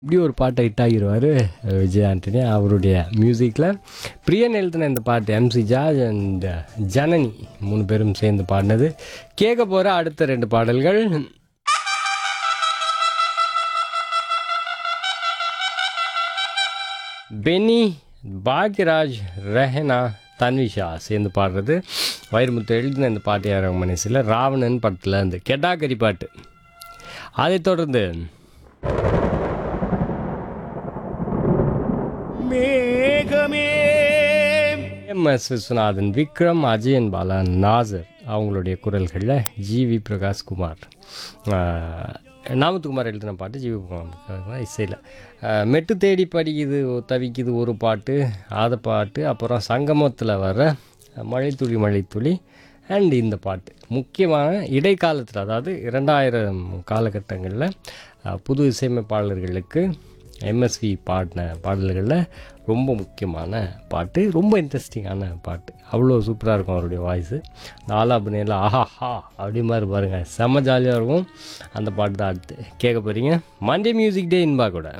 இப்படி ஒரு பாட்டை ஹிட் ஆகிடுவார் விஜய் ஆண்டனி அவருடைய மியூசிக்கில் பிரியன் எழுதின இந்த பாட்டு எம்சி ஜார்ஜ் அண்ட் ஜனனி மூணு பேரும் சேர்ந்து பாடினது கேட்க போகிற அடுத்த ரெண்டு பாடல்கள் பெனி பாக்யராஜ் ரெஹனா தன்விஷா சேர்ந்து பாடுறது வைரமுத்து எழுதின இந்த பாட்டு யார் மனசில் ராவணன் படத்தில் இந்த கெடாக்கரி பாட்டு அதைத் தொடர்ந்து மேகமே எம் எஸ் விஸ்வநாதன் விக்ரம் அஜயன் பாலா நாசர் அவங்களுடைய குரல்களில் ஜிவி பிரகாஷ் குமார் ஆஹ், நாமத்துக்குமார் எழுதின பாட்டு ஜிவி குமார் இசையில் மெட்டு தேடி படிக்குது தவிக்குது ஒரு பாட்டு அதை பாட்டு அப்புறம் சங்கமத்தில் வர மழைத்துளி மழைத்துளி அண்ட் இந்த பாட்டு முக்கியமான இடைக்காலத்தில் அதாவது இரண்டாயிரம் காலகட்டங்களில் அஹ், புது இசையமைப்பாளர்களுக்கு எம்எஸ்வி பாடின பாடல்களில் ரொம்ப முக்கியமான பாட்டு ரொம்ப இன்ட்ரெஸ்டிங்கான பாட்டு அவ்வளோ சூப்பராக இருக்கும் அவருடைய வாய்ஸு நாலாபுனையில் ஆஹாஹா அப்படி மாதிரி பாருங்கள் செம்ம ஜாலியாக இருக்கும் அந்த பாட்டு தான் அடுத்து கேட்க போகிறீங்க மண்டே மியூசிக் டே இன்பா கூட